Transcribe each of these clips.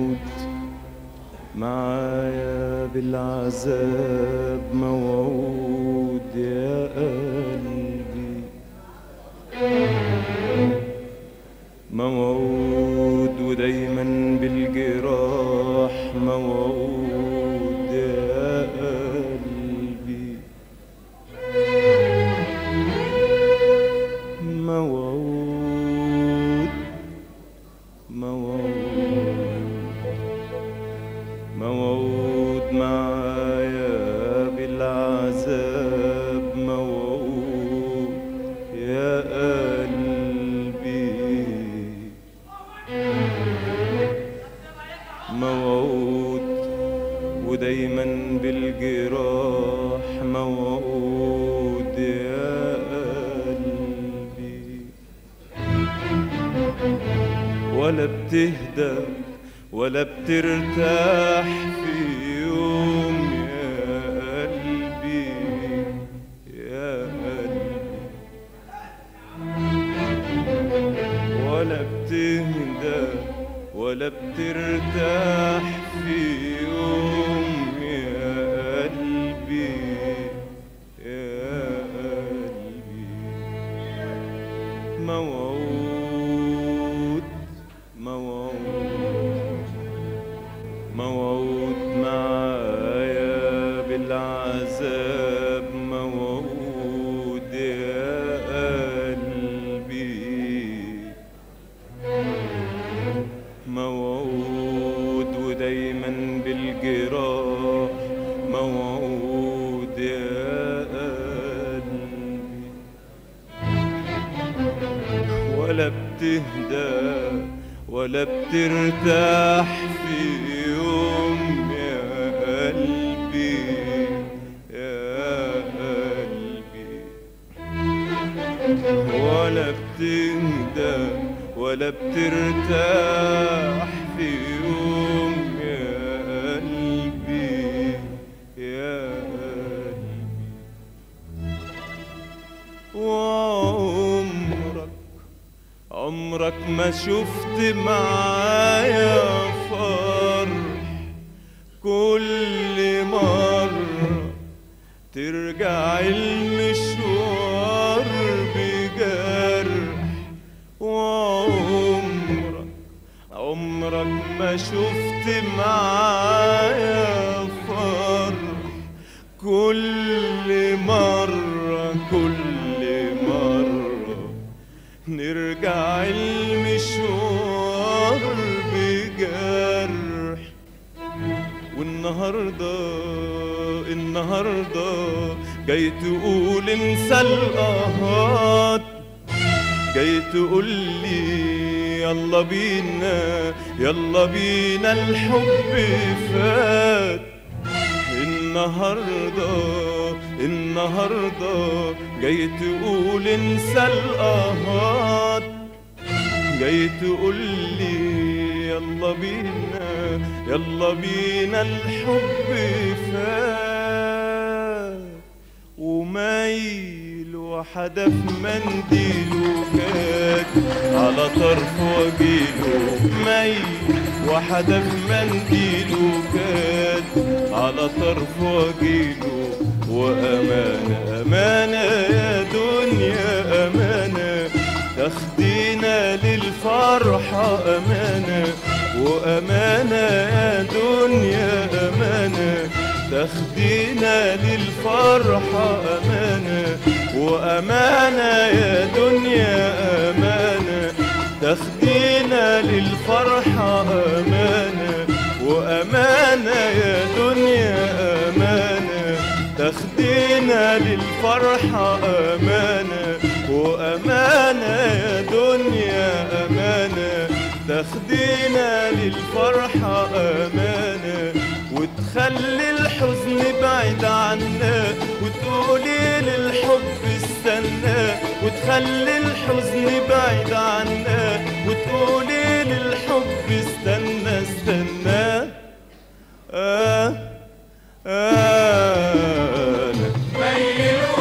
موعود معايا بالعذاب موعود يا قلبي موعود ودايما بالجراح موعود يا قلبي موعود موعود موعود معايا بالعذاب موعود يا قلبي موعود ودايما بالجراح موعود يا قلبي ولا بتهدى ولا بترتاح في يوم يا قلبي يا قلبي ولا بتهدى ولا بترتاح في يوم يا قلبي يا قلبي موعود موعود موعود معايا بالعذاب موعود يا قلبي موعود ودايما بالجراح موعود يا قلبي ولا بتهدى ولا بترتاح في يوم يا قلبي يا قلبي ولا بتهدى ولا بترتاح في يوم يا قلبي يا قلبي وعمرك عمرك ما شفت معايا فرح كل مرة ترجع المشوار بجرح وعمرك عمرك ما شفت معايا فرح كل مرة كل مرة نرجع المشوار بجرح والنهاردة النهاردة جاي تقول انسى القهات جاي تقول لي يلا بينا يلا بينا الحب فات النهاردة النهاردة جاي تقول انسى القهات جاي تقول لي يلا بينا يلا بينا الحب فات ومايل وحدف منديله كاد على طرف وجيله مايل وحدف منديله كاد على طرف وجيله وأمانة أمانة يا دنيا أمانة تاخدينا للفرحة أمانة وأمانة يا دنيا أمانة تاخدينا للفرحة أمانة وأمانة يا دنيا أمانة تاخدينا للفرحة أمانة وأمانة يا دنيا أمانة تاخدينا للفرحة أمانة وأمانة يا دنيا أمانة تاخدينا للفرحة أمانة وتخلي الحزن بعيد عنا وتقولي للحب استنى وتخلي الحزن بعيد عنا وتقولي للحب استنى استنى آه آه أنا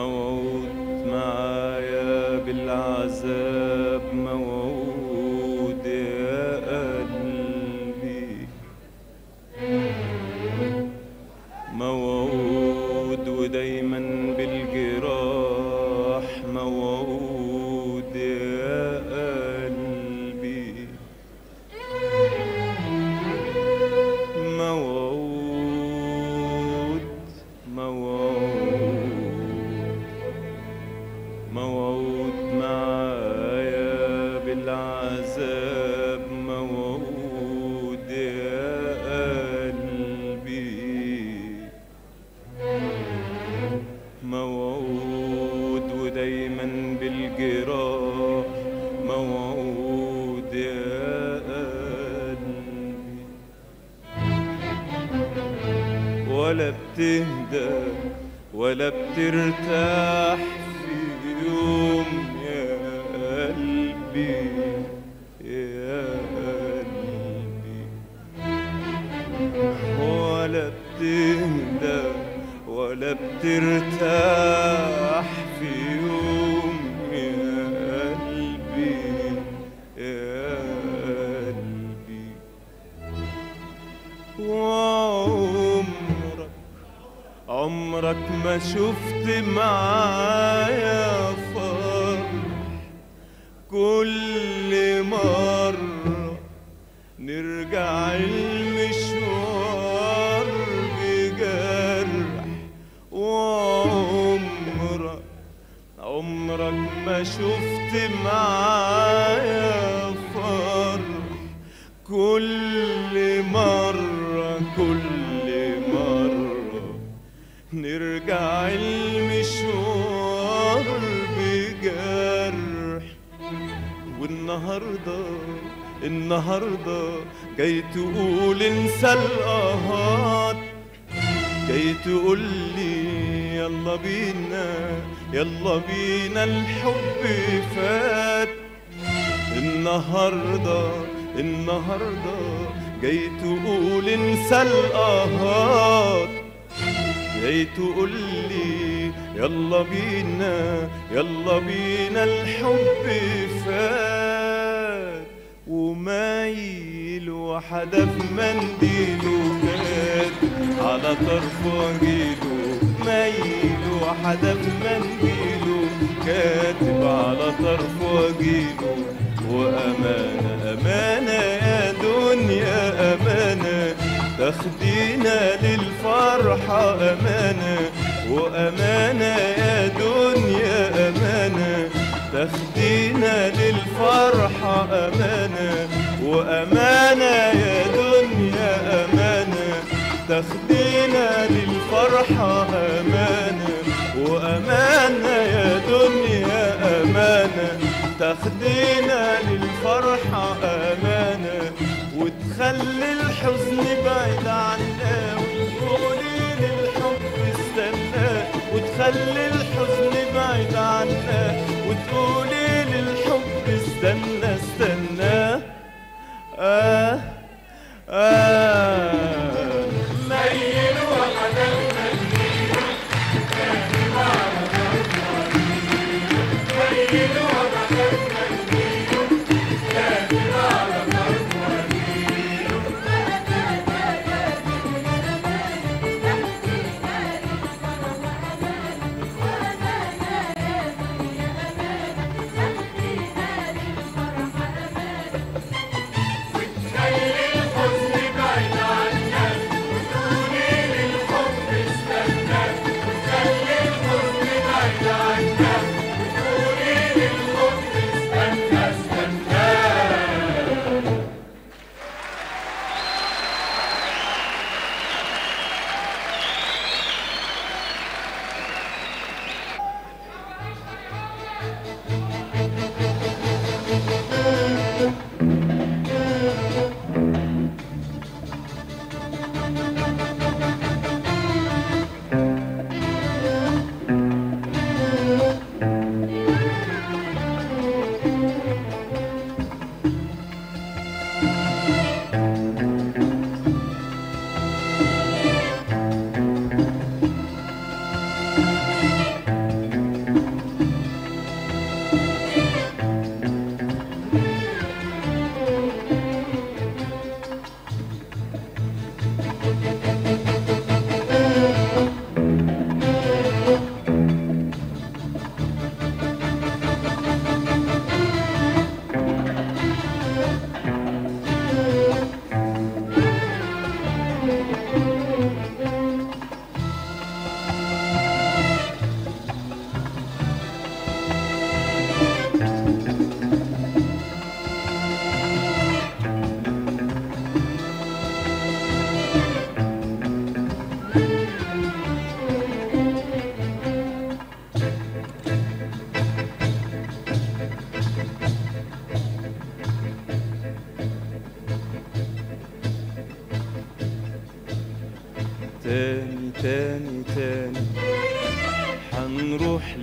موعود معايا بالعذاب موعود يا قلبي موعود ودايما بالجراح موعود يا قلبي موعود موعود موعود معايا بالعذاب موعود يا قلبي موعود ودايما بالجراح موعود يا قلبي ولا بتهدى ولا بترتاح في يوم يا قلبي يا قلبي ولا بتهدى ولا بترتاح في يوم يا قلبي يا قلبي وعمرك عمرك ما شفت معايا فرح كل مرة نرجع المشوار بجرح وعمرك عمرك ما شفت معايا فرح كل مرة كل مرة نرجع المشوار بجرح والنهاردة النهاردة جاي تقول انسى القهات جاي تقول لي يلا بينا يلا بينا الحب فات النهاردة النهاردة جاي تقول انسى القهات جاي تقول لي يلا بينا يلا بينا الحب فات ومايل وحدف منديله كاد على طرف وجيله مايل وحدف منديله كاتب على طرف وجيله وأمانة أمانة يا دنيا أمانة تاخدينا للفرحة أمانة وأمانة يا دنيا أمانة تاخدينا للفرحة أمانة وأمانة يا دنيا أمانة تاخدينا للفرحة أمانة وأمانة يا دنيا أمانة تاخدينا للفرحة أمانة وتخلي الحزن بعيد عنا وتقولي للحب استنى وتخلي الحزن بعيد عنا وتقولي للحب استنى استنى آه آه ميل وحدك ميل وحدك خلي الحزن بعيد عنك وتقولي للحب استنى خلي الحزن بعيد عنك وتقولي للحب استنى استنى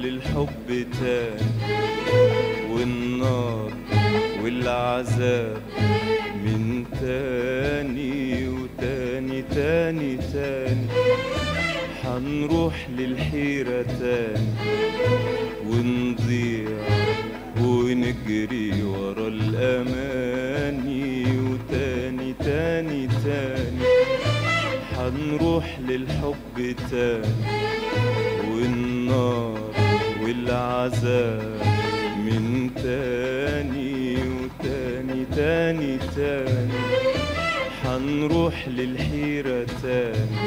للحب تاني والنار والعذاب من تاني وتاني تاني تاني حنروح للحيرة تاني ونضيع ونجري ورا الأماني وتاني تاني تاني حنروح للحب تاني والنار والعذاب من تاني وتاني تاني تاني حنروح للحيرة تاني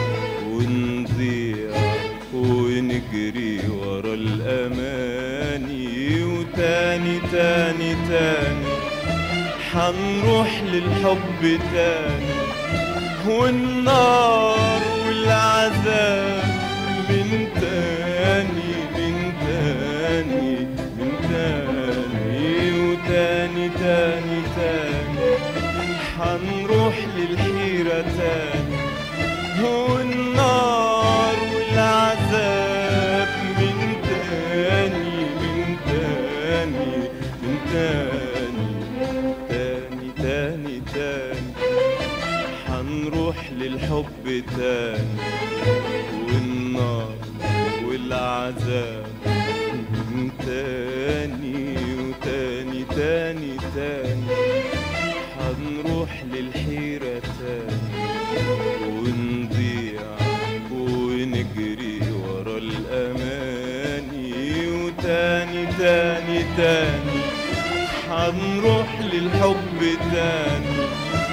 ونضيع ونجري ورا الأماني وتاني تاني تاني حنروح للحب تاني والنار والعذاب من تاني من تاني من تاني وتاني تاني تاني حنروح للحيرة تاني والنار والعذاب من تاني من تاني من تاني تاني تاني تاني حنروح للحب تاني والنار والعذاب من تاني وتاني تاني تاني حنروح للحيرة تاني ونضيع ونجري ورا الأماني وتاني تاني تاني حنروح للحب تاني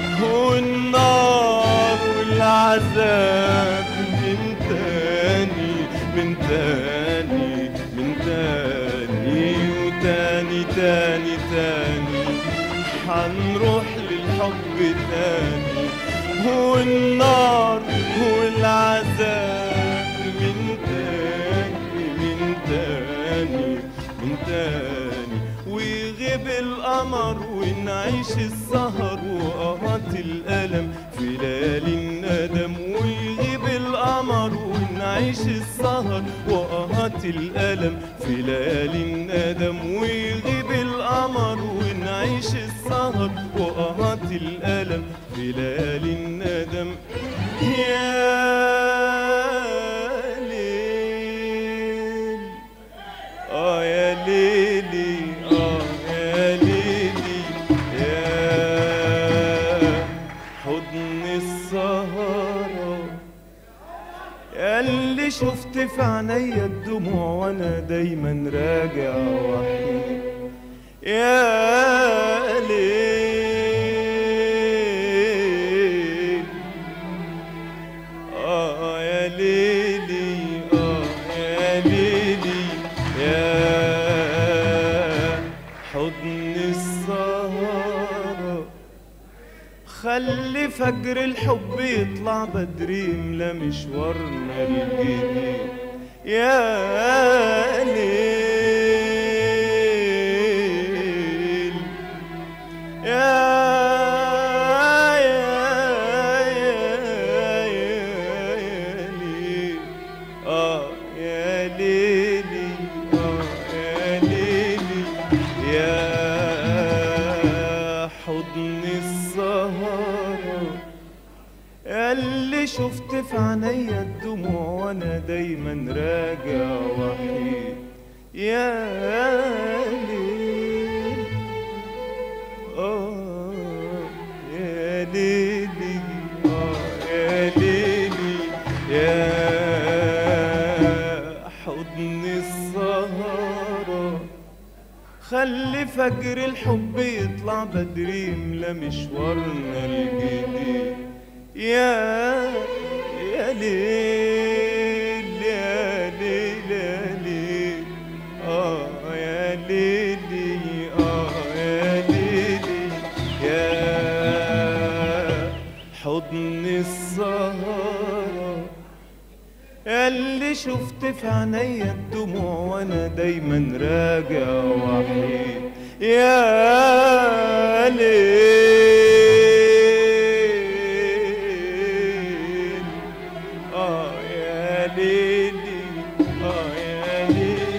والنار والعذاب من تاني من تاني من تاني وتاني تاني تاني حنروح للحب تاني والنار والعذاب من تاني من تاني من تاني ويغيب القمر ونعيش السهر وقهات الألم في ليالي الندم ويغيب القمر ونعيش السهر وقهات الألم في ليالي الندم ويغيب القمر ونعيش السهر وقهات الألم في ليالي الندم يا ليل اه يا ليلي اه يا ليلي يا حضن السهرة يا اللي شفت في عينيا الدموع وانا دايما راجع وحيد يا ليل آه يا ليلي آه يا ليلي يا حضن السهرة خلي فجر الحب يطلع بدري يملى مشوارنا الجديد يا ليل يا يا يا يا يا ليل اه يا ليلي اه يا ليلي يا حضن السهرة يا اللي شفت في عينيا الدموع وانا دايما راجع وحيد يا ليل آه يا ليلي آه يا ليلي يا حضن السهرة خلي فجر الحب يطلع بدري يملى مشوارنا الجديد يا يا ليل يا ليل يا ليل اه يا ليلي اه يا ليلي يا حضن السهرة اللي شفت في عينيا الدموع وانا دايما راجع وحيد يا ليل اه يا ليلي اه يا ليلي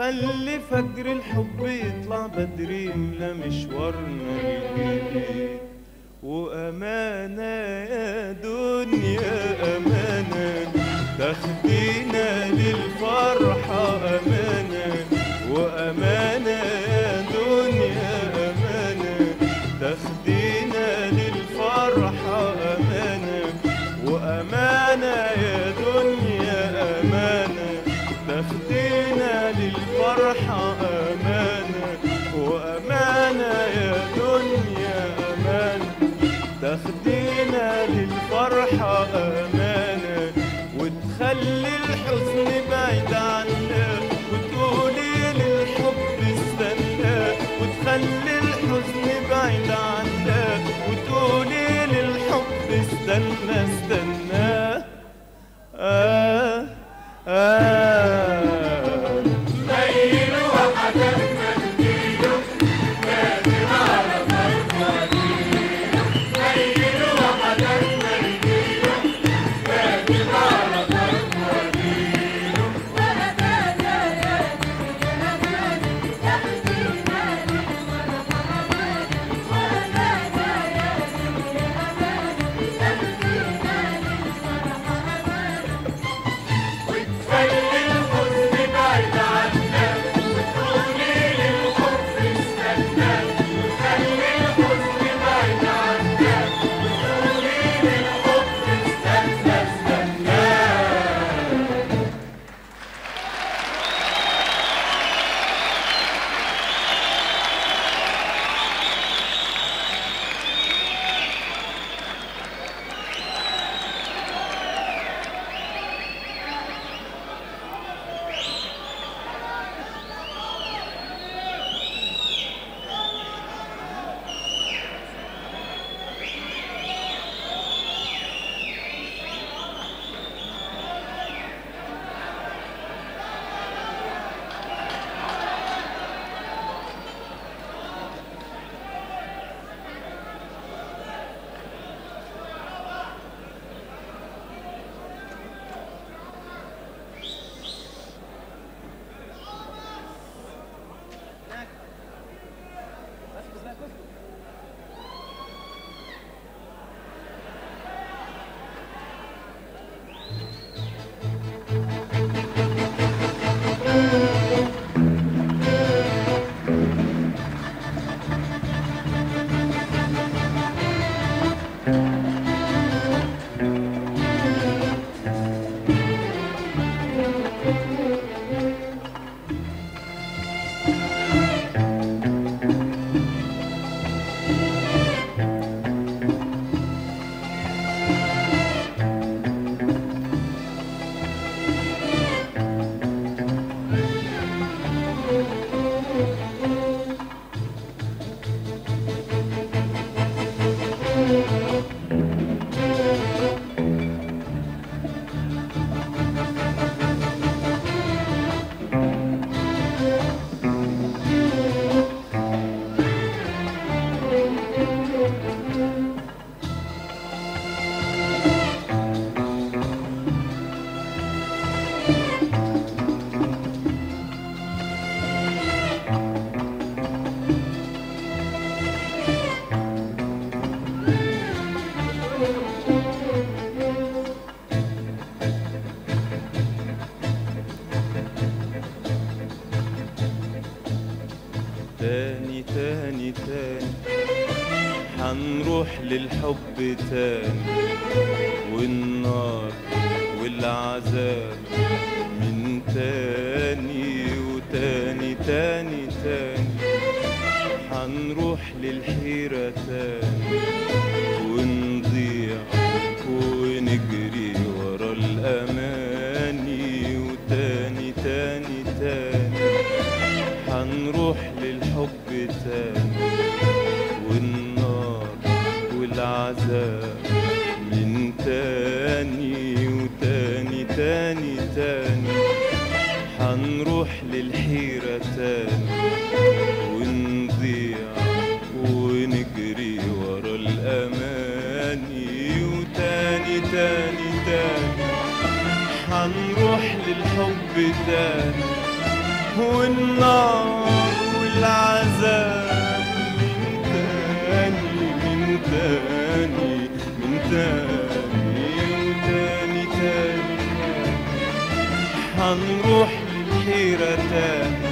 خلي فجر الحب يطلع بدري يملى مشوارنا الجديد وأمانة يا دنيا أمانة تاخدينا للفرحة أمانة وأمانة يا دنيا أمانة تاخدينا للفرحة أمانة وأمانة يا دنيا أمانة تاخدينا للفرحة أمانة وأمانة يا دنيا أمانة تاخدينا للفرحة أمانة وتخلي الحزن بعيد عنا وتقولي للحب استنى وتخلي الحزن بعيد عنا وتقولي للحب استنى استنى آه آه ميل وحدك منديله لازم على مرفوعينه ميل وحدك منديله لازم على مرفوعينه وأمانة يا دنيا أمانة تاخدينا للفرحة أمانة وأمانة يا دنيا أمانة تاخدينا للفرحة أمانة وتخلي الحزن بعيد عنا وتقولي للحب استنى وتخلي الحزن بعيد عنا وتقولي للحب استنى استنى تاني تاني تاني حنروح للحب تاني والنار والعذاب من تاني وتاني تاني تاني حنروح للحيرة تاني ونضيع ونجري ورا الأماني وتاني تاني تاني حنروح للحب تاني والنار والعذاب من تاني وتاني تاني تاني حنروح للحيرة تاني ونضيع ونجري ورا الأماني وتاني تاني تاني حنروح للحب تاني والنار والعذاب من تاني من تاني من تاني وتاني تاني حنروح للحيرة تاني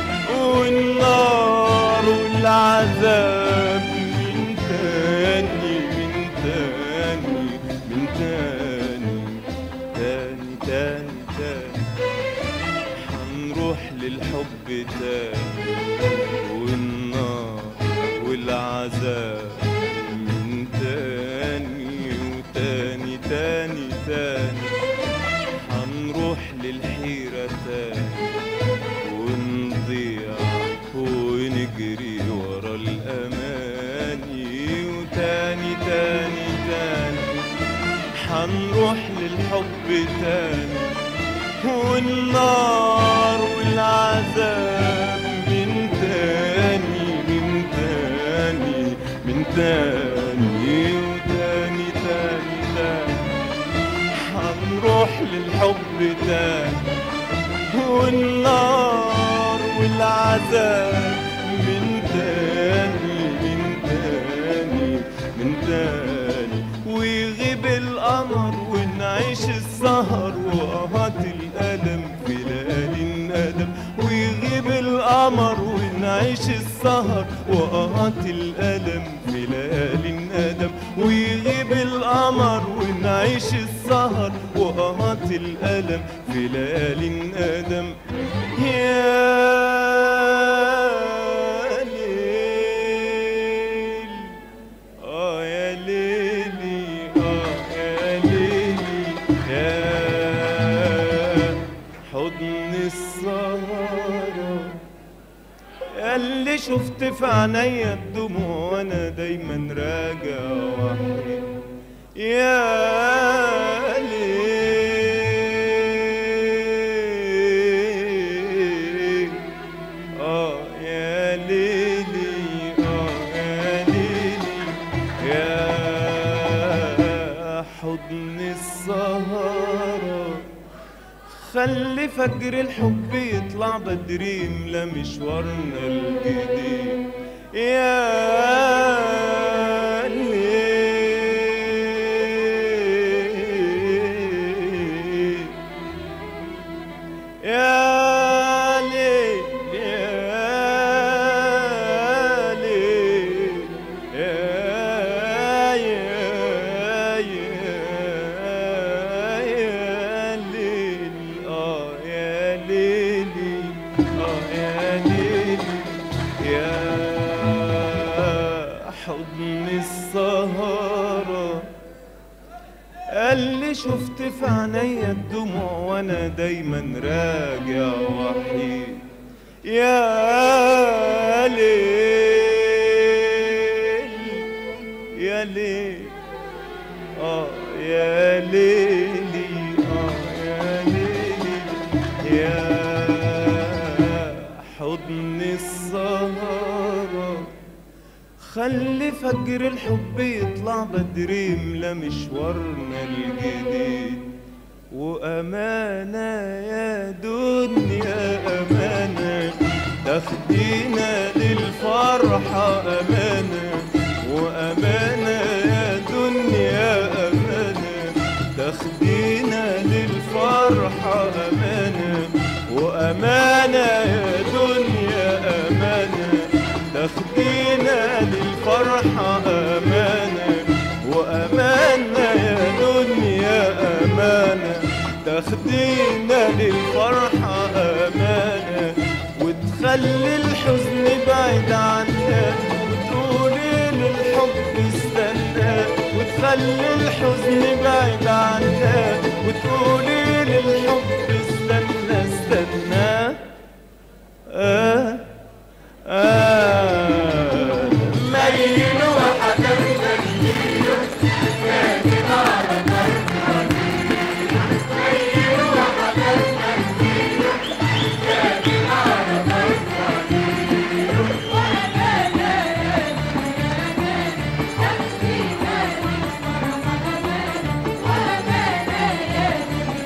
والنار والعذاب من تاني من تاني من تاني تاني تاني تاني حنروح للحب تاني والنار والعذاب من تاني وتاني تاني تاني حنروح للحيرة تاني ونضيع ونجري ورا الأماني وتاني تاني تاني حنروح للحب تاني والنار والعذاب من تاني من تاني من تاني وتاني تاني تاني حنروح للحب تاني والنار والعذاب من تاني من تاني من تاني ويغيب القمر ونعيش السهر وقهات الألم في ليالي الندم ويغيب القمر ونعيش السهر وقهات الألم في ليالي الندم ويغيب القمر ونعيش السهر وقهات الألم في ليالي الندم يا ليل آه يا ليلي آه يا ليلي يا حضن السهرة اللي شفت في عينيا الدموع وانا دايما راجع وحيد يا ليل اه يا ليلي اه يا ليلي يا حضن السهرة خلي فجر الحب يطلع بدري يملى مشوارنا الجديد يا ليل يا ليل يا ليل يا يا يا يا ليل اه يا ليلي اه يا ليلي يا حضن السهره اللي شفت في عينيا الدموع وانا دايما راجع وحيد يا ليل يا ليل اه يا ليلي اه يا ليلي يا حضن السهره خلي فجر الحب يطلع بدري يملى مشوارنا الجديد وأمانة يا دنيا أمانة تاخدينا للفرحة أمانة وأمانة يا دنيا أمانة تاخدينا للفرحة أمانة وأمانة يا دنيا أمانة تاخدينا للفرحة أمانة وأمانة يا دنيا أمانة تاخدينا للفرحة أمانة وتخلي الحزن بعيد عنا وتقولي للحب استنى وتخلي الحزن بعيد عنا وتقولي للحب استنى استنى آه آه ميل وحكم ميل كاتب على مرمى ميل وحكم ميل كاتب على مرمى وأمانة يا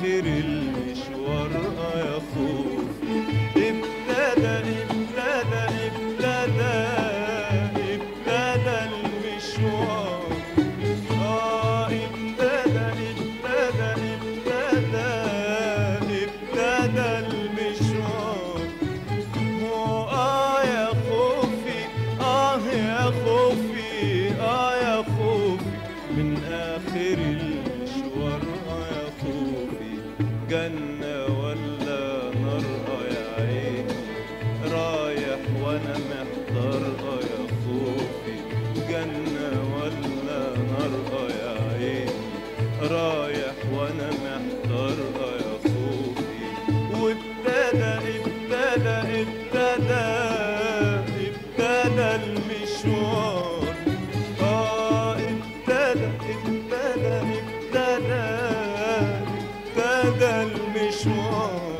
آخر المشوار آه يا خوفي ابتدى ابتدى ابتدى ابتدى المشوار آه ابتدى ابتدى ابتدى ابتدى المشوار آه يا خوفي آه يا خوفي آه يا خوفي من آخر المشوار آه يا خوفي جنة ولا نار آه يا عيني رايح وأنا محتار آه يا خوفي جنة ولا نار آه يا عيني رايح وأنا محتار آه يا خوفي وابتدى ابتدى ابتدى ابتدى المشوار اه ابتدى ابتدى ابتدى ابتدى المشوار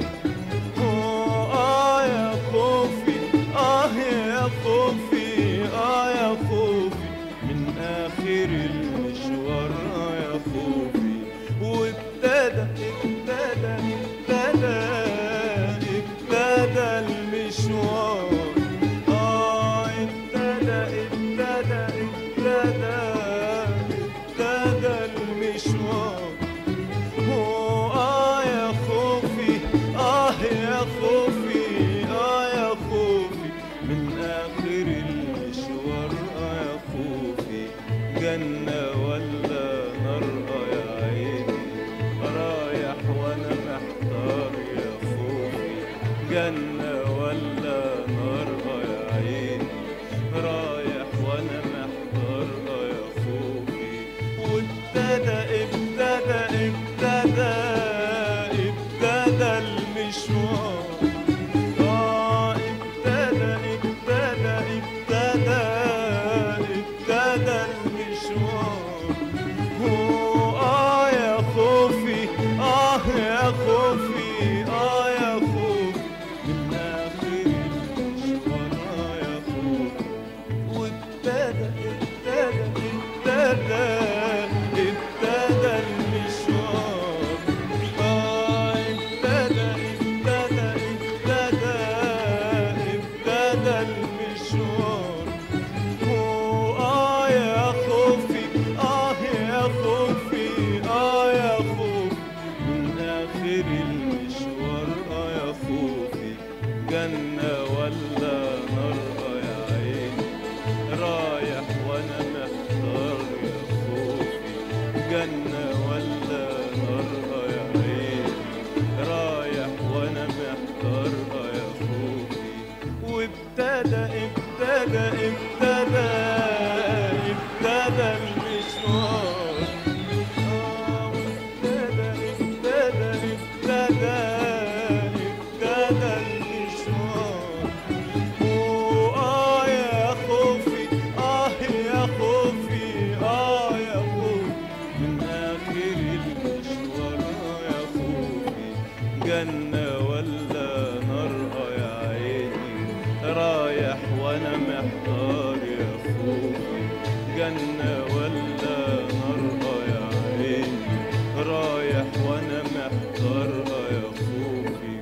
آه يا خوفي آه يا خوفي آه يا خوفي من آخر المشوار آه يا خوفي وابتدى ابتدى ابتدى ابتدى المشوار آه ابتدى ابتدى ابتدى ابتدى المشوار آه يا خوفي آه يا خوفي آه يا خوفي من آخر المشوار آه يا خوفي جنة ولا نار آه يا عيني رايح وأنا محتار يا خوفي جنة ولا نار آه يا عيني رايح وأنا محتار آه يا خوفي وابتدى ابتدى ابتدى ابتدى المشوار آه ابتدى ابتدى ابتدى ابتدى المشوار هو آه يا خوفي آه يا خوفي آه يا خوفي من آخر المشوار آه يا خوفي وابتدى ابتدى ابتدى ابتدى المشوار آه ابتدى ابتدى ابتدى ابتدى المشوار آه يا خوفي آه يا خوفي آه يا خوفي من آخر المشوار آه يا خوفي جنة ولا نار آه يا عيني رايح وأنا محتار يا خوفي جنة ولا نار آه يا عيني رايح وأنا محتار آه يا خوفي وابتدى ابتدى ابتدى ابتدى المشوار آه، ابتدى ابتدى ابتدى ابتدى المشوار آه يا خوفي آه يا خوفي آه يا خوفي من آخر المشوار آه يا خوفي جنة ولا نار آه يا عيني رايح وأنا محتار يا خوفي جنة ولا نار آه يا عيني رايح وأنا محتار آه يا خوفي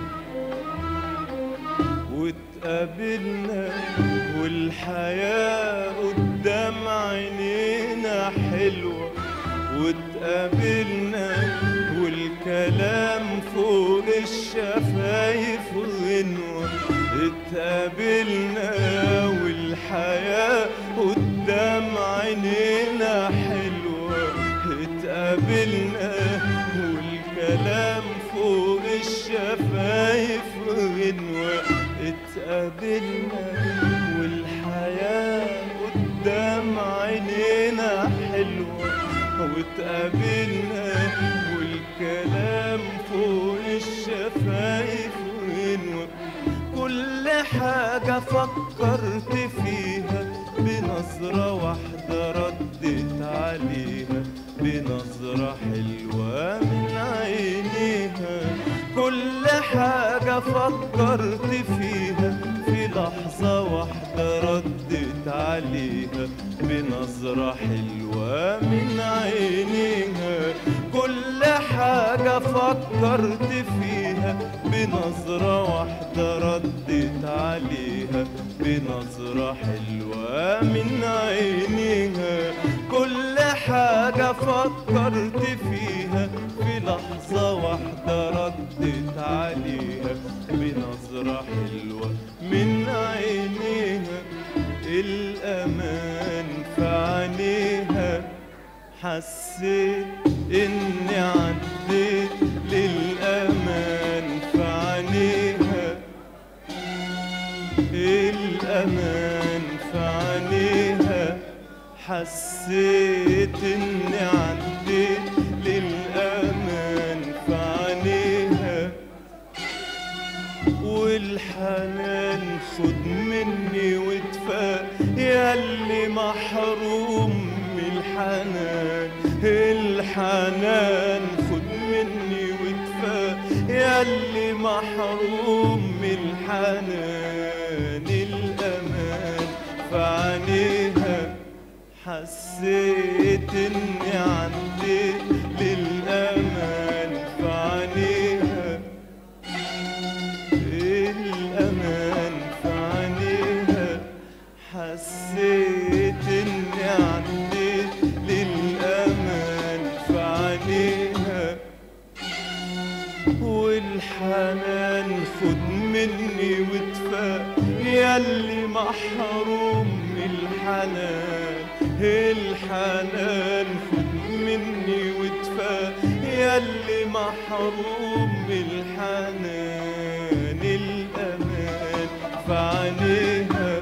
واتقابلنا والحياة قدام عينينا حلوة واتقابلنا والكلام فوق الشفايف غنوة اتقابلنا والحياة قدام عينينا حلوة اتقابلنا والكلام فوق الشفايف غنوة اتقابلنا والحياة قدام عينينا حلوة واتقابلنا والكلام فوق الشفايف غنوة كل حاجة فكرت فيها بنظرة واحدة ردت عليها بنظرة حلوة من عينيها كل حاجة فكرت فيها في لحظة واحدة ردت عليها بنظرة حلوة من عينيها كل حاجة فكرت فيها بنظرة واحدة ردت عليها بنظرة حلوة من عينيها كل حاجة فكرت فيها في لحظة واحدة ردت عليها بنظرة حلوة من عينيها الأمان في عينيها حسيت إني عديت للأمان في عينيها الأمان في عينيها حسيت إني عديت للأمان في عينيها والحنان خد مني وادفى ياللي محروم من الحنان الحنان خد مني وادفى ياللي محروم من الحنان الأمان في عينيها حسيت اني عديت للأمان في عينيها الأمان في عينيها حسيت إني عديت للأمان في عينيها والحنان خد مني وادفى ياللي محروم من الحنان الحنان خد مني وادفى ياللي محروم من الحنان الأمان في عينيها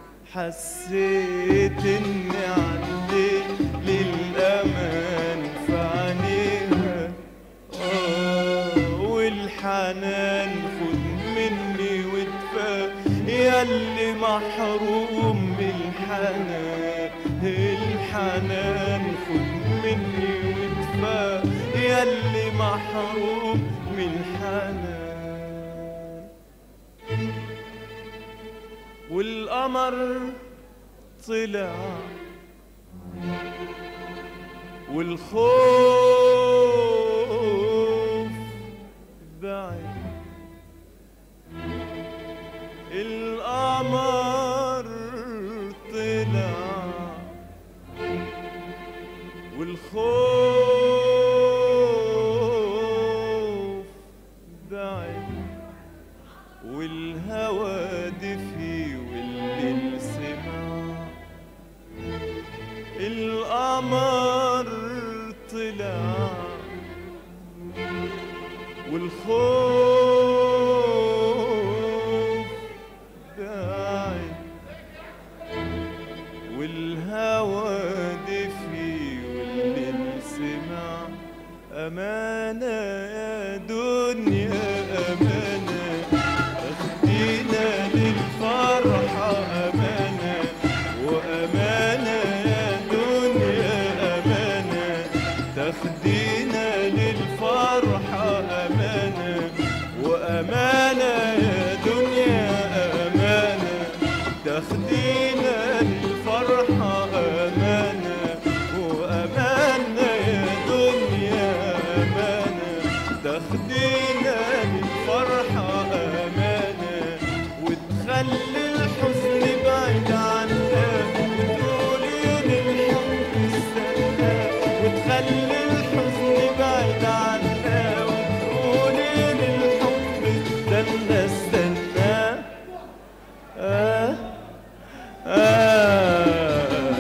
حسيت إني عديت للأمان في عينيها آه والحنان خد مني وادفى ياللي محروم من الحنان الحنان خد مني وادفى ياللي محروم من الحنان والقمر طلع والخوف بعد القمر طلع والخوف بعد والهوى دفي والليل سمع القمر طلع والخوف بعد والهوى دفي والليل سمع أمانة يا دنيا أمانة أخدينا للفرحة أمانة وأمانة يا دنيا أمانة تاخدينا للفرحة أمانة وأمانة يا دنيا أمانة تاخدينا للفرحة أمانة وأمانة يا دنيا أمانة تاخدينا للفرحة أمانة وتخلي الحزن بعيد عنا وتقولي للحب استنى وتخلي الحزن بعيد عنا وتقولي للحب استنى استنى آه آه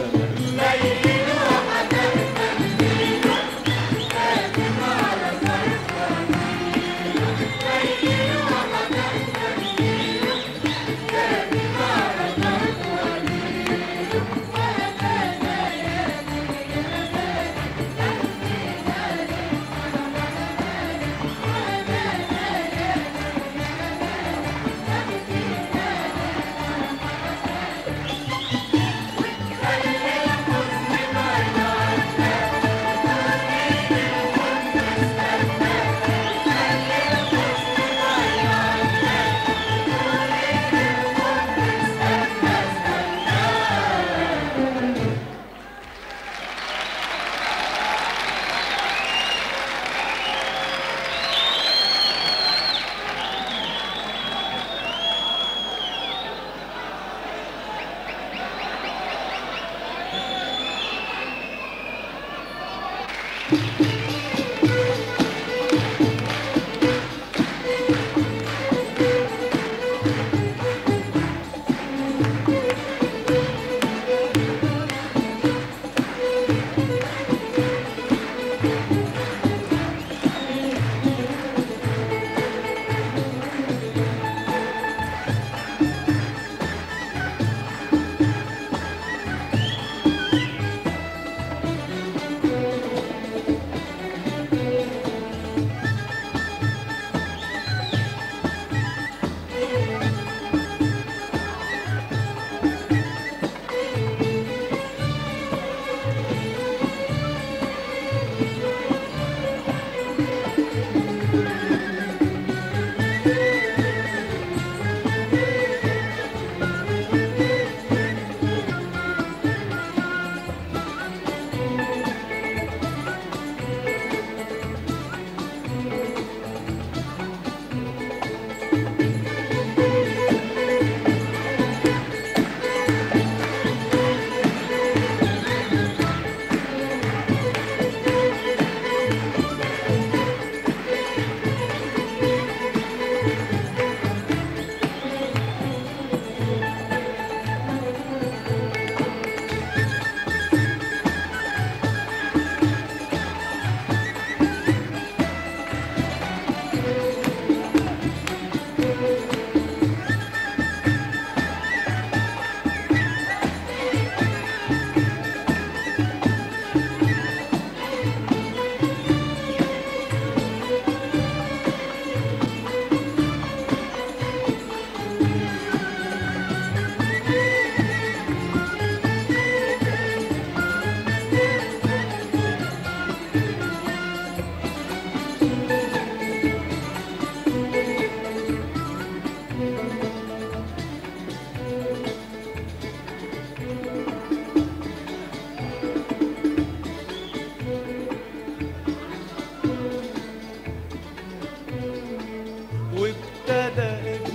وابتدى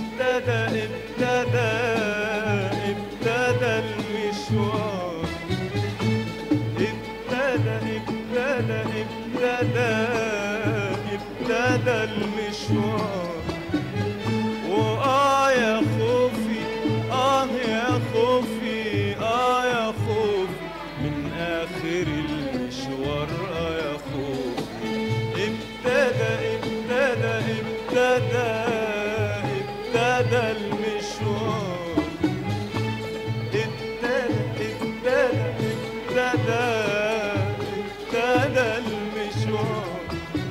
ابتدى ابتدى ابتدى المشوار ابتدى ابتدى ابتدى ابتدى المشوار وآه يا خوفي آه يا خوفي آه يا خوفي من آخر المشوار آه يا خوفي ابتدى ابتدى ابتدى ابتدى المشوار ابتدى ابتدى ابتدى ابتدى المشوار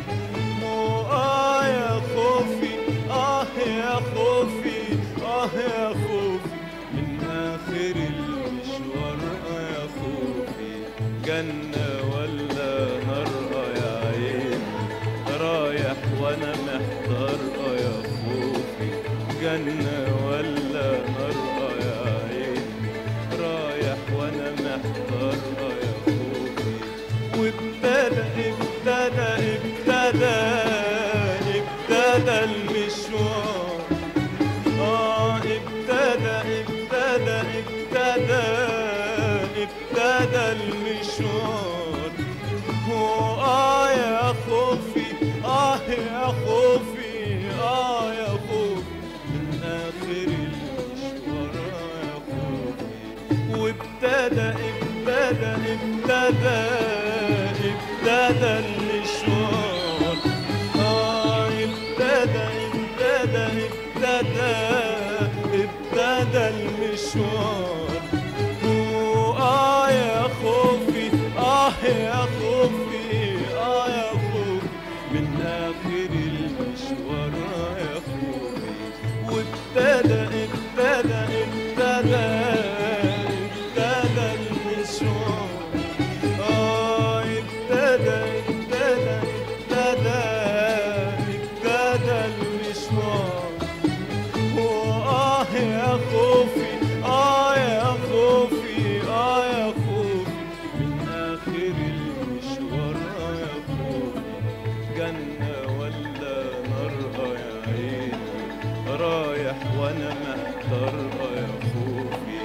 آه يا خوفي آه يا خوفي آه يا خوفي من آخر المشوار آه يا خوفي جنة ولا نار آه يا عيني رايح وأنا محتار آه يا خوفي جنة ولا نار آه يا عيني رايح وأنا محتار آه يا خوفي وابتدى ابتدى ابتدى ابتدى المشوار اه ابتدى ابتدى ابتدى ابتدى المشوار اه يا خوفي اه يا خوفي اه يا خوفي من اخر المشوار آه يا خوفي وابتدى ابتدى ابتدى ابتدى المشوار اه ابتدى ابتدى ابتدى ابتدى المشوار آه يا خوفي آه يا خوفي آه يا خوفي من آخر المشوار آه يا خوفي وابتدى ابتدى ابتدى ابتدى المشوار آه ابتدى ابتدى ابتدى ابتدى المشوار آه يا خوفي آه يا خوفي آه يا خوفي من آخر المشوار آه يا خوفي جنة ولا نار آه يا عيني رايح وأنا محتار آه يا خوفي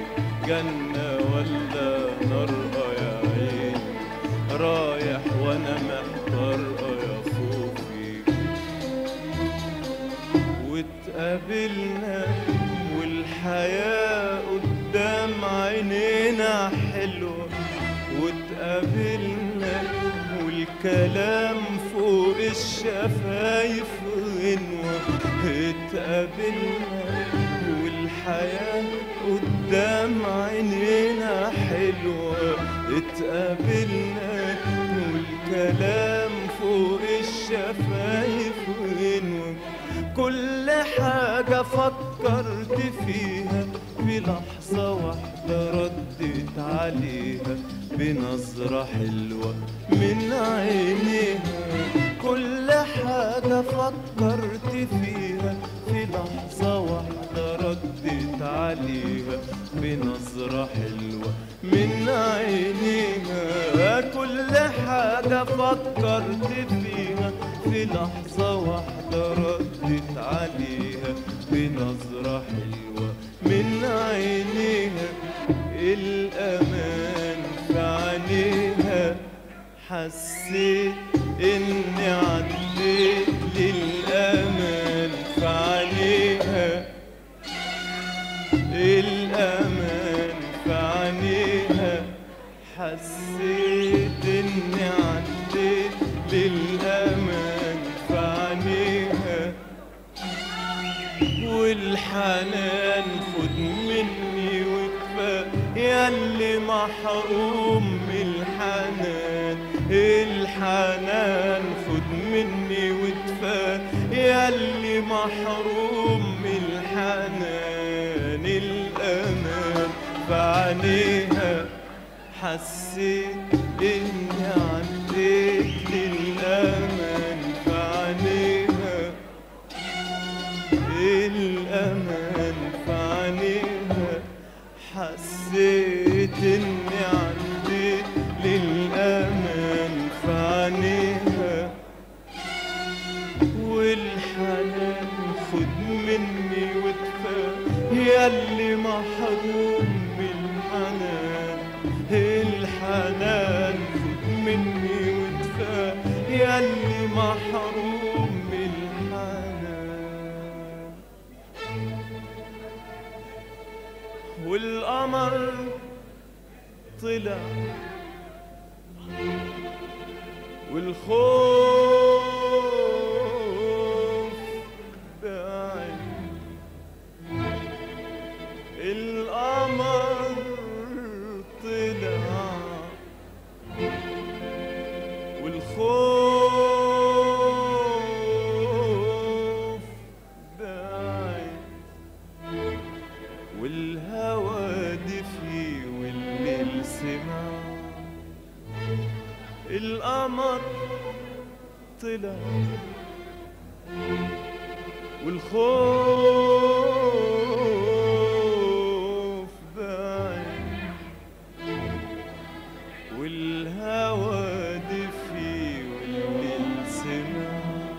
جنة ولا نار آه يا عيني رايح وأنا محتار اتقابلنا والحياة قدام عينينا حلوة واتقابلنا والكلام فوق الشفايف غنوة اتقابلنا والحياة قدام عينينا حلوة اتقابلنا والكلام فوق الشفايف غنوة كل حاجة فكرت فيها في لحظة واحدة ردت عليها بنظرة حلوة من عينيها كل حاجة فكرت فيها في لحظة واحدة ردت عليها بنظرة حلوة من عينيها كل حاجة فكرت فيها في لحظة واحدة ردت عليها بنظرة حلوة من عينيها الأمان في عينيها حسيت إني عديت للأمان في عينيها الأمان في عينيها حسيت إني عديت للأمان في عينيها والحنان خد مني وكفى ياللي محروم من الحنان الحنان خد مني وكفى ياللي محروم من الحنان الأمان فعليها حسيت إني عديت للأمان فعليها الأمان في عينيها حسيت إني عديت للأمان في عينيها والحنان خد مني وكفى ياللي محروم من الحنان الحنان خد مني وكفى ياللي محروم من الحنان والقمر طلع والخوف بعد القمر طلع والخوف بعد والهوى دفي والليل سمع القمر طلع والخوف بعد والهوى دفي والليل سمع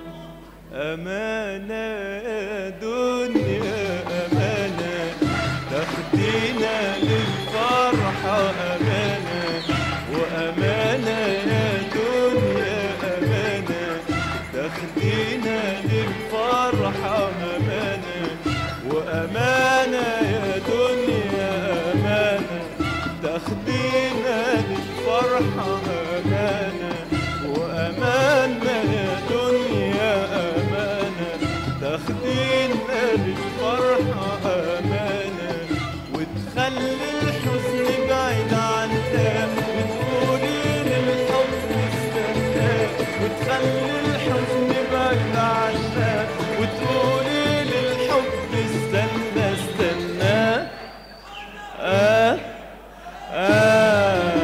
أمانة يا دنيا أمانة تاخدينا للفرحة أمانة وأمانة يا دنيا أمانة تاخدينا للفرحة أمانة وأمانة يا دنيا أمانة تاخدينا للفرحة أمانة وأمانة يا دنيا أمانة تاخدينا للفرحة أمانة وتخلي الحزن بعيد عنك وتقولي للحب استنى وتخلي الحزن بعيد عنك وتقولي للحب استنى استنى آه آه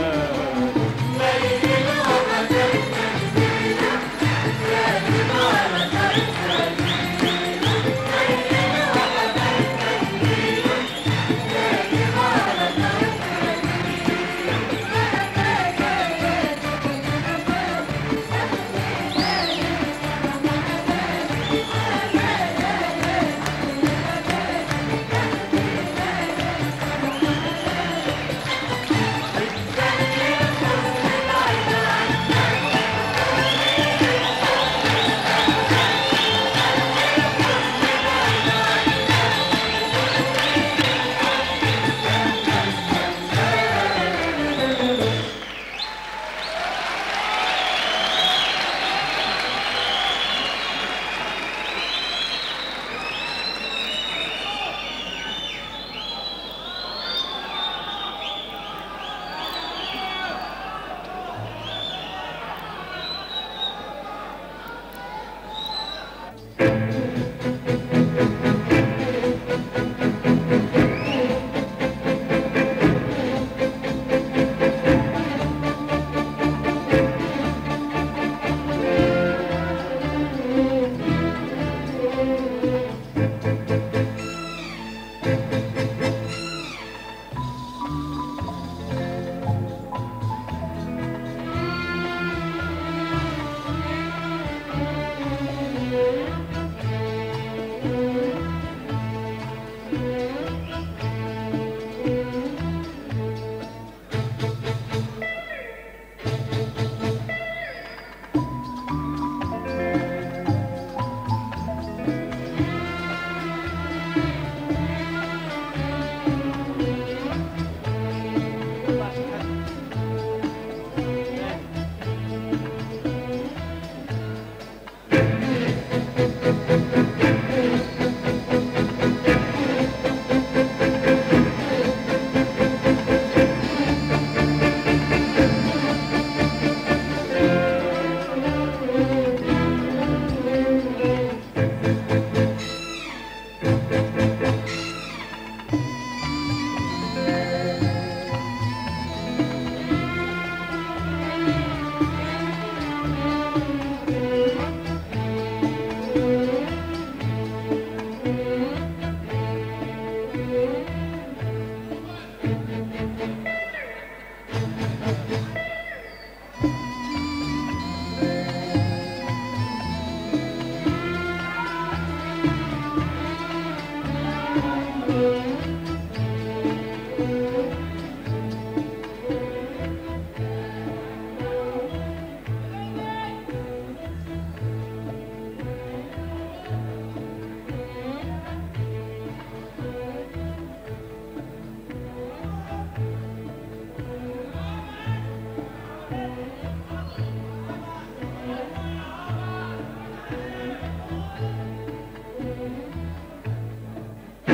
Thank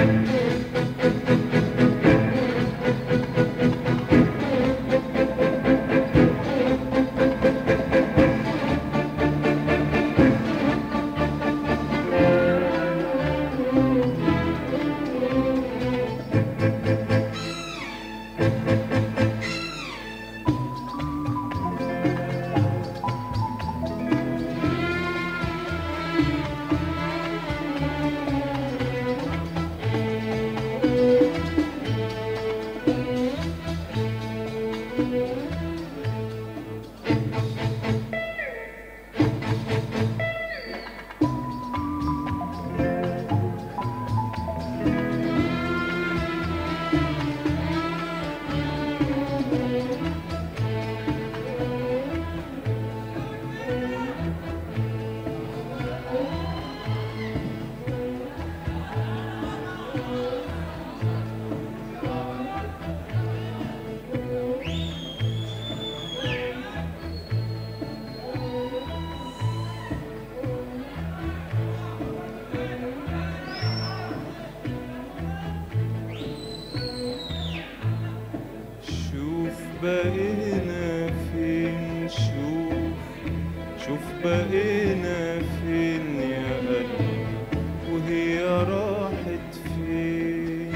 شوف بقينا فين شوف شوف بقينا فين يا قلبي وهي راحت فين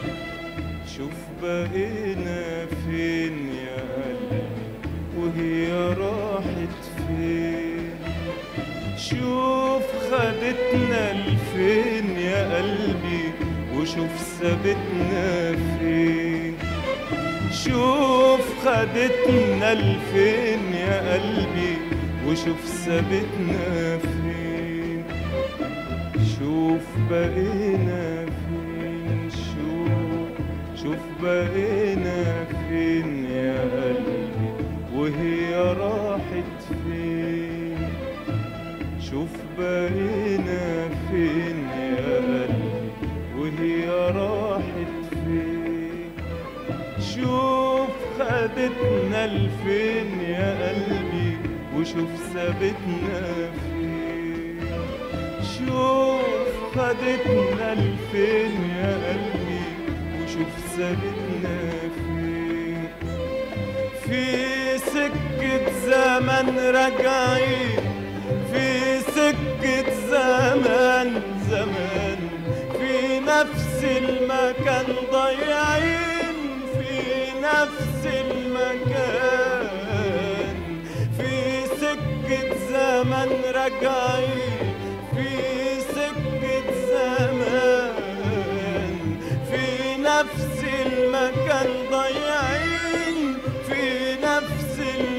شوف بقينا فين يا قلبي وهي راحت فين شوف خدتنا لفين يا قلبي وشوف سابتنا فين شوف خدتنا لفين يا قلبي وشوف سابتنا فين شوف بقينا فين شوف شوف بقينا فين يا قلبي وهي راحت فين شوف بقينا فين يا قلبي وهي راحت فين شوف خدتنا لفين يا قلبي وشوف سابتنا فين شوف خدتنا لفين يا قلبي وشوف سابتنا فين في سكة زمن راجعين في سكة زمان زمان في نفس المكان ضايعين في نفس المكان في سكة زمن راجعين في سكة زمان في نفس المكان ضايعين في نفس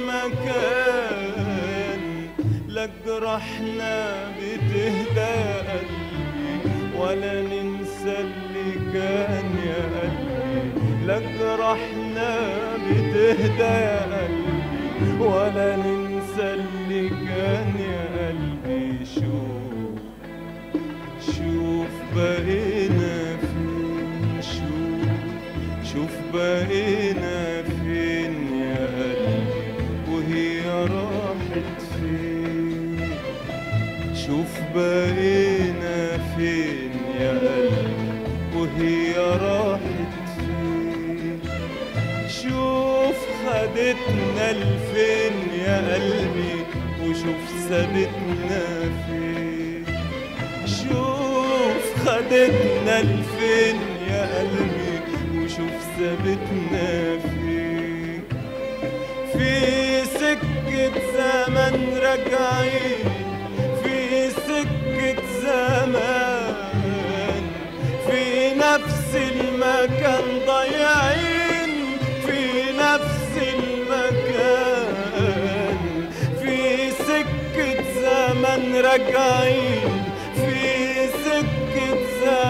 المكان لا جرحنا بتهدى قلبي ولا ننسى اللي كان يا قلبي لا جرحنا بتهدى يا قلبي ولا ننسى اللي كان يا قلبي شوف شوف بقينا فين شوف شوف بقينا فين يا قلبي وهي راحت فين شوف بقينا فين يا قلبي وهي راحت فين شوف خدتنا لفين يا قلبي وشوف سابتنا فين شوف خدتنا لفين يا قلبي وشوف سابتنا فين في سكة زمن راجعين في سكة زمان في نفس المكان ضايعين في نفس المكان في سكة زمن راجعين في سكة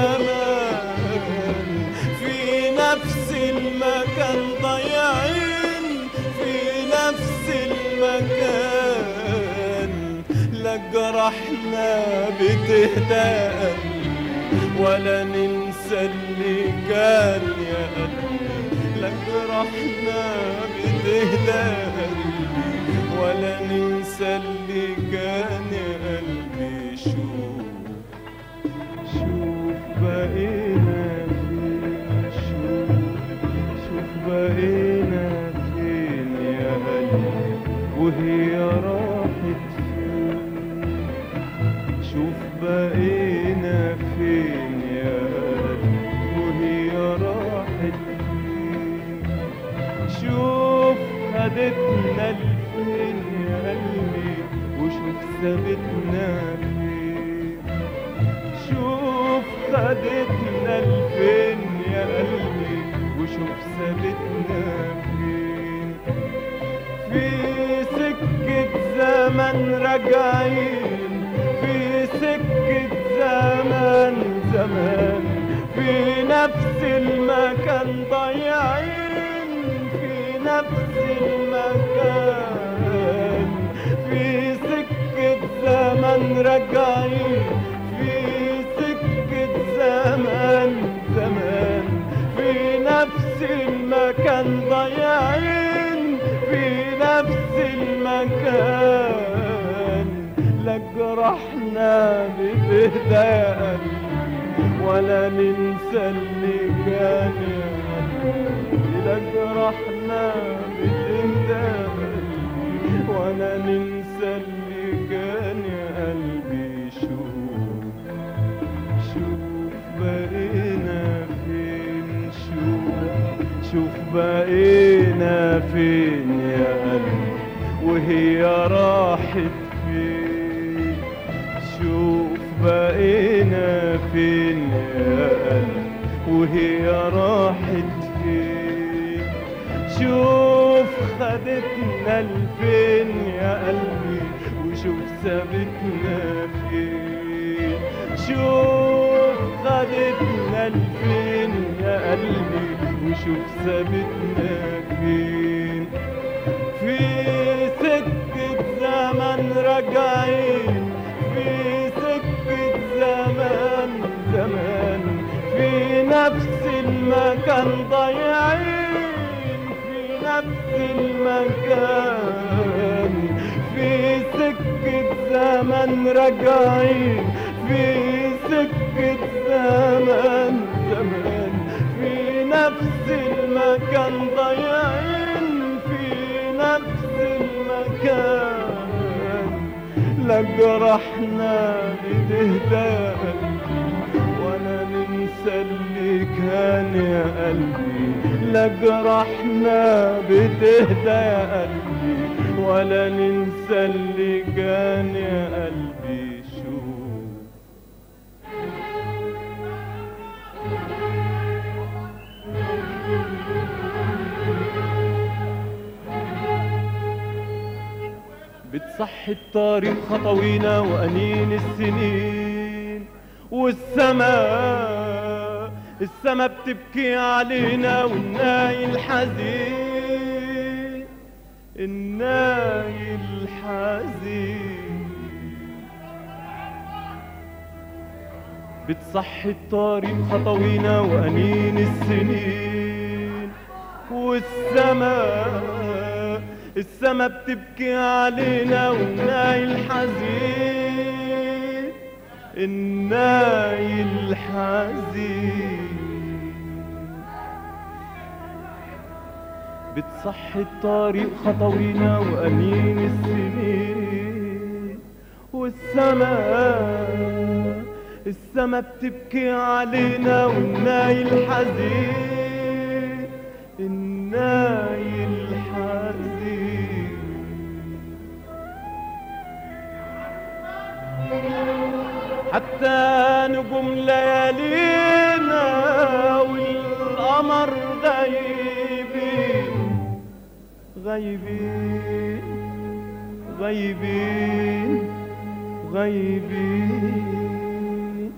زمان في نفس المكان ضايعين في نفس المكان لا جرحنا بتهدى قلبي ولا ننسى اللي كان يا قلبي لا جرحنا بتهدى قلبي ولا ننسى اللي كان يا قلبي شوف شوف بقينا شوف بقينا فين يا قلبي وهي راحت فين شوف خدتنا لفين يا قلبي وشوف سابتنا فين شوف خدتنا لفين يا قلبي وشوف سابتنا فين في سكة زمن راجعين في سكة زمن زمان في نفس المكان ضايعين في نفس المكان في سكة زمن راجعين في سكة زمن زمان في نفس المكان ضايعين في نفس المكان لا جرحنا بتهدى ولا ننسى اللي كان يا قلبي لا جرحنا بتهدى ولا ننسى اللي كان يا قلبي شوف شوف بقينا فين شوف شوف بقينا فين يا قلبي وهي راحت فين شوف بقينا فين يا قلبي وهي راحت فين شوف خدتنا لفين يا قلبي وشوف سابتنا فين شوف خدتنا لفين يا قلبي وشوف سابتنا فين في سكة زمن راجعين في سكة زمان زمان في نفس المكان ضايعين في نفس المكان في سكة زمن راجعين في سكة زمان زمان في نفس المكان ضايعين في نفس المكان لا جرحنا بتهدى ولا ننسى اللي كان يا قلبي لا جرحنا بتهدى يا قلبي ولا ننسى اللي كان يا قلبي شوف بتصحي الطريق خطوينا وأنين السنين والسماء السما بتبكي علينا والناي الحزين الناي الحزين بتصحي الطريق خطوينا وأنين السنين والسماء السما بتبكي علينا والناي الحزين الناي الحزين بتصحي الطريق خطوينا وأنين السنين والسماء السما بتبكي علينا والناي الحزين الناي الحزين حتى نجوم ليالينا والقمر غايبين غايبين غايبين غايبين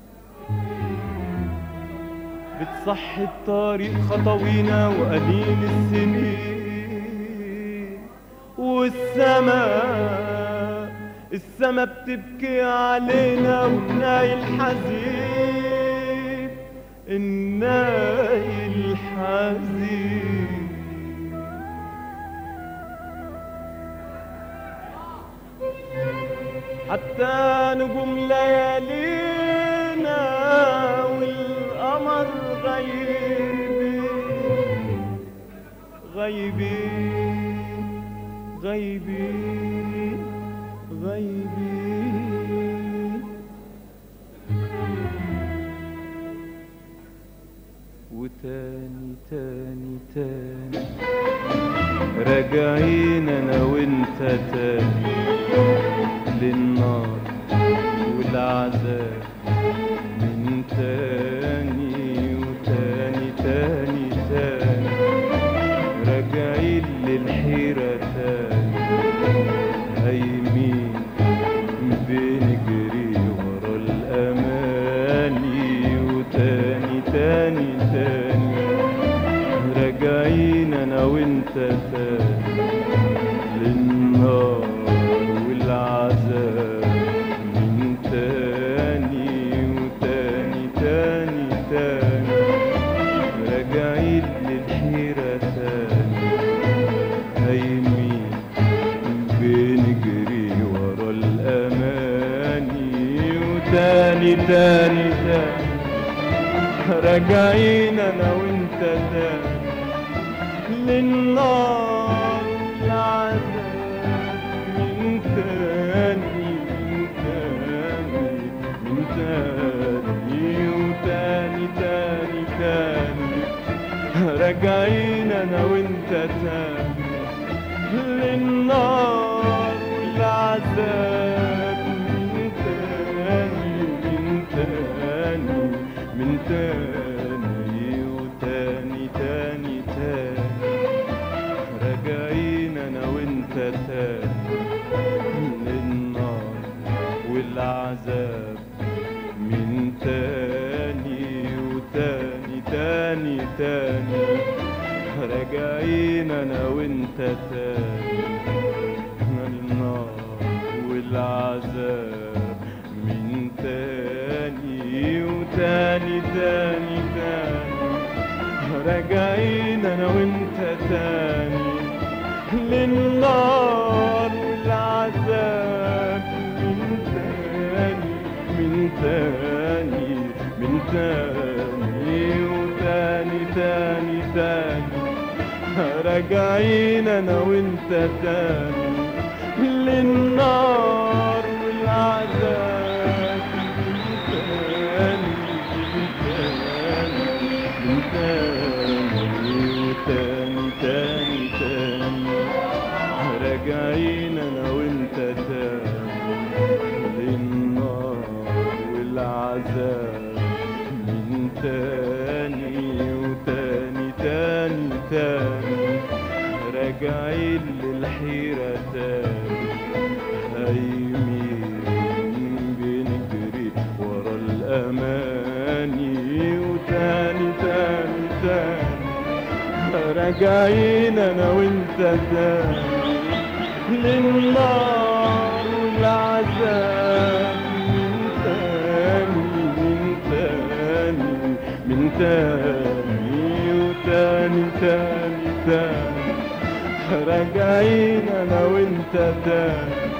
بتصحي الطريق خطوينا وأنين السنين والسماء السما بتبكي علينا والناي الحزين الناي الحزين حتى نجوم ليالينا والقمر غايبين غايبين غايبين غايبين راجعين انا وانت تاني للنار والعذاب من تاني وتاني تاني تاني راجعين للحيرة تاني هايمين بنجري ورا الأماني وتاني تاني تاني راجعين أنا وأنت تاني للنار والعذاب من تاني وتاني تاني تاني راجعين للحيرة تاني هايمين بنجري ورا الأماني وتاني تاني تاني راجعين أنا وأنت تاني للنار العذاب من تاني من تاني من تاني وتاني تاني تاني راجعين انا وانت تاني للنار والعذاب من تاني من تاني من تاني وتاني تاني تاني راجعين انا وانت تاني للنار والعذاب من تاني وتاني تاني تاني راجعين انا وانت تاني للنار والعذاب من تاني وتاني تاني تاني راجعين انا وانت تاني للنار والعذاب من تاني من تاني من تاني وتاني تاني تاني راجعين انا وانت تاني للنار والعذاب من تاني من تاني من تاني وتاني تاني تاني راجعين انا وانت تاني للنار والعذاب من تاني وتاني تاني تاني راجعين للحيرة تاني هايمين بنجري ورا الأماني وتاني تاني تاني راجعين انا وانت تاني للنار والعذاب من تاني من تاني من تاني وتاني تاني تاني راجعين انا وانت تاني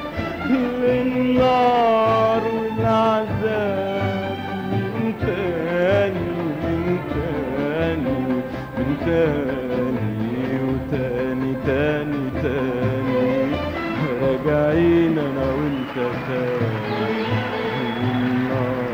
للنار والعذاب من تاني من تاني من تاني وتاني تاني تاني راجعين انا وانت تاني للنار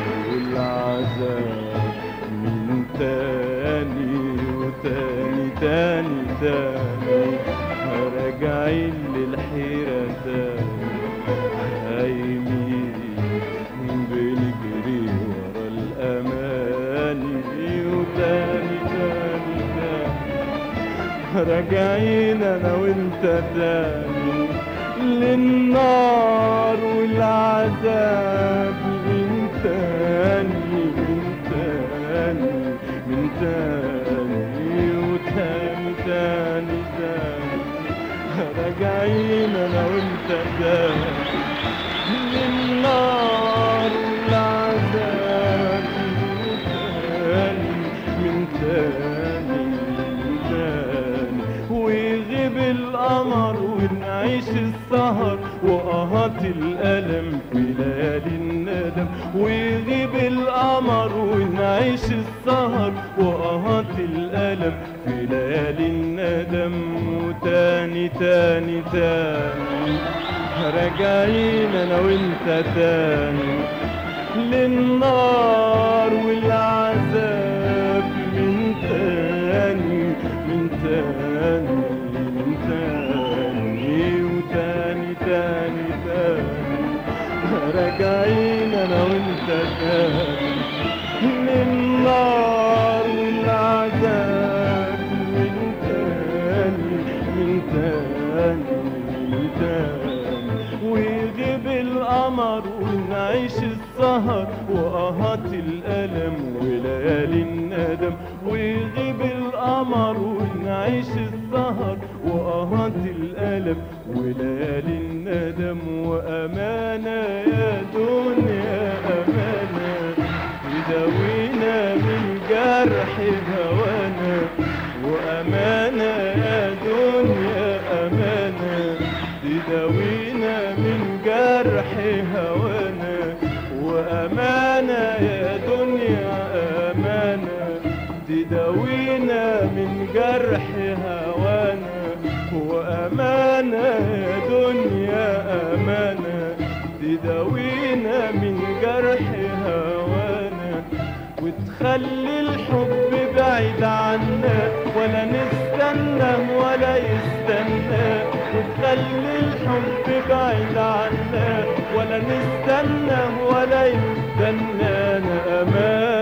والعذاب من تاني وتاني تاني تاني راجعين للحيرة تاني هايمين بنجري ورا الأماني وتاني تاني تاني راجعين أنا وأنت تاني للنار والعذاب من تاني من تاني من تاني وتاني تاني تاني راجعين أنا وأنت تاني للنار والعذاب من تاني من تاني ويغيب القمر ونعيش السهر وقهات الألم في ليالي الندم ويغيب القمر ونعيش السهر وقهات الألم في ليالي الندم وتاني تاني تاني راجعين انا وانت تاني للنار والعذاب من تاني من تاني من راجعين انا وانت تاني للنار والعذاب من تاني من تاني من تاني ويغيب القمر ونعيش السهر وقهات الألم وليالي الندم ويغيب القمر ونعيش السهر وقهات الألم وليالي الندم وأمانة يا دنيا أمانة تداوينا من جرح هوانا وأمانة يا دنيا أمانة تداوينا من جرح هوانا وأمانة يا دنيا أمانة تداوينا من جرح هوانا وأمانة يا دنيا أمانة تداوينا من جرح هوانا وتخلي الحب بعيد عنا ولا نستنى ولا يستنى وتخلي الحب بعيد عنا ولا نستنى ولا يستنى أنا أمان